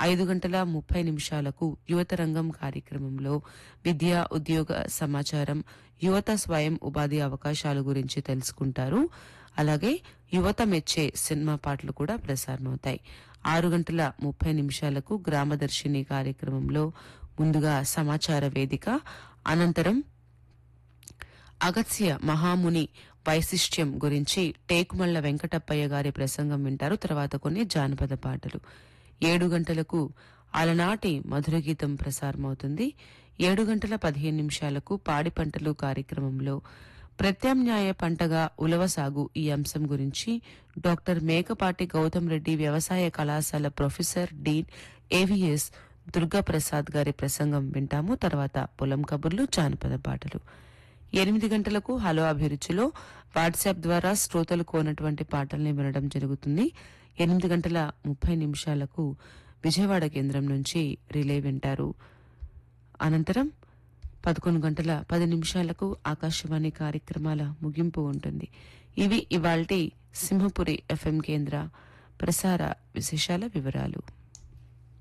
ఐదు గంటల ముప్పై నిమిషాలకు యువత రంగం కార్యక్రమంలో విద్య ఉద్యోగ సమాచారం యువత స్వయం ఉపాధి అవకాశాల గురించి తెలుసుకుంటారు అలాగే యువత మెచ్చే సినిమా పాటలు కూడా ప్రసారమవుతాయి ఆరు గంటల ముప్పై నిమిషాలకు గ్రామదర్శిని కార్యక్రమంలో ముందుగా సమాచార వేదిక అనంతరం అగత్స్య మహాముని వైశిష్ట్యం గురించి టేకుమళ్ల వెంకటప్పయ్య గారి ప్రసంగం వింటారు తర్వాత కొన్ని జానపద పాటలు ఏడు గంటలకు అలనాటి మధుర గీతం ప్రసారమవుతుంది ఏడు గంటల పదిహేను నిమిషాలకు పాడి పంటలు కార్యక్రమంలో ప్రత్యామ్నాయ పంటగా ఉలవ సాగు ఈ అంశం గురించి డాక్టర్ మేకపాటి గౌతమ్ రెడ్డి వ్యవసాయ కళాశాల ప్రొఫెసర్ డీన్ ఏవిఎస్ దుర్గాప్రసాద్ గారి ప్రసంగం వింటాము తర్వాత పొలం కబుర్లు జానపద పాటలు ఎనిమిది గంటలకు హలో అభిరుచిలో వాట్సాప్ ద్వారా శ్రోతలు కోనటువంటి పాటల్ని వినడం జరుగుతుంది ఎనిమిది గంటల ముప్పై నిమిషాలకు విజయవాడ కేంద్రం నుంచి రిలే వింటారు అనంతరం పదకొండు గంటల పది నిమిషాలకు ఆకాశవాణి కార్యక్రమాల ముగింపు ఉంటుంది ఇవి ఇవాల్టి సింహపురి ఎఫ్ఎం కేంద్ర ప్రసార విశేషాల వివరాలు